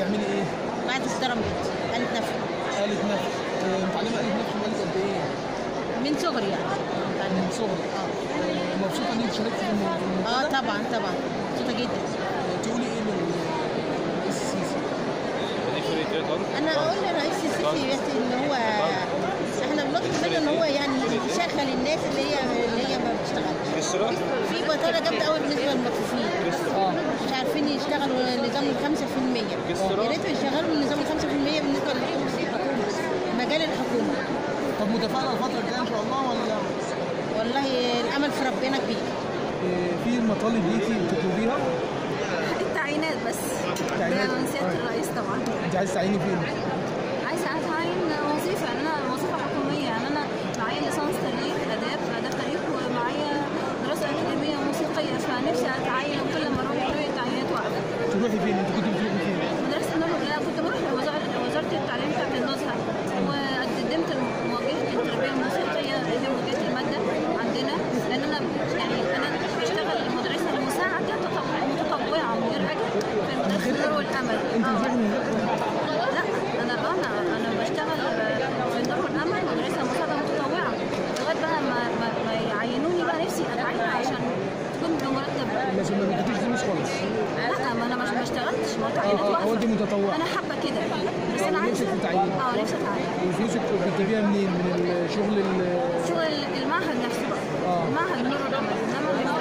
بتعملي ايه؟ بعد الترمبت آلة نفخ آلة نفخ آه، متعلمة آلة نفخ بقالك قد ايه؟ من صغري يعني من صغرك اه آه، مبسوطة ان انت شاركتي في المو- في الموضوع اه ده؟ طبعا طبعا مبسوطه جدا آه، تقولي ايه للرئيس السيسي؟ انا اقول لرئيس السيسي بس ان هو احنا بنطلب منه ان هو يعني يشغل الناس اللي هي اللي هي ما بتشتغلش في بطاله جامده قوي بالنسبه للمكفوفين اه مش عارفين يشتغلوا نظام ال 5% يا ريت يشغلوا النظام ال 5% بالنسبه للحكومه مجال الحكومه طب متفائلة الفترة الجاية ان شاء الله ولا والله الامل في ربنا كبير آه، في مطالب ليكي بتطلبيها؟ التعيينات بس التعيينات. ده من سياده آه. الرئيس طبعا انت عايز تعيني فين؟ عايزه اتعين وظيفه يعني انا وظيفه حكوميه يعني انا معايا ليسانس تاريخ اداب اداب تاريخ ومعايا دراسه اكاديميه موسيقيه فنفسي اتعين وكل ما اروح يقولوا لي تعيينات واحده تروحي فين؟ انت كنت بتروحي فين؟ مدرسه النور لا كنت بروح وزاره وزاره التعليم بتاعت النزهه وقدمت مواجهه التربيه الموسيقيه اللي هي مواجهه الماده عندنا لان انا يعني انا بشتغل مدرسه مساعده تطوع- متطوعه من غير اجر في مدرسه النور والامل انت آه. بتروحي من غير لا انا انا انا بشتغل في النور والامل مدرسه مساعده متطوعه لغايه بقى ما, ما, ما يعينوني بقى نفسي اتعين عشان تكون بمرتب لازم ما بتديش فلوس خالص لا ما انا مش ما اشتغلتش ما هو تعيينات اه اه هو واقفه انت متطوعة انا حابه كده بس اه، انا ونفسك عايزه تتعيني. اه نفسي اتعين وفلوسك بتجيبيها منين؟ من الشغل ال- شغل المعهد نفسه بقى اه. المعهد نور والامل انما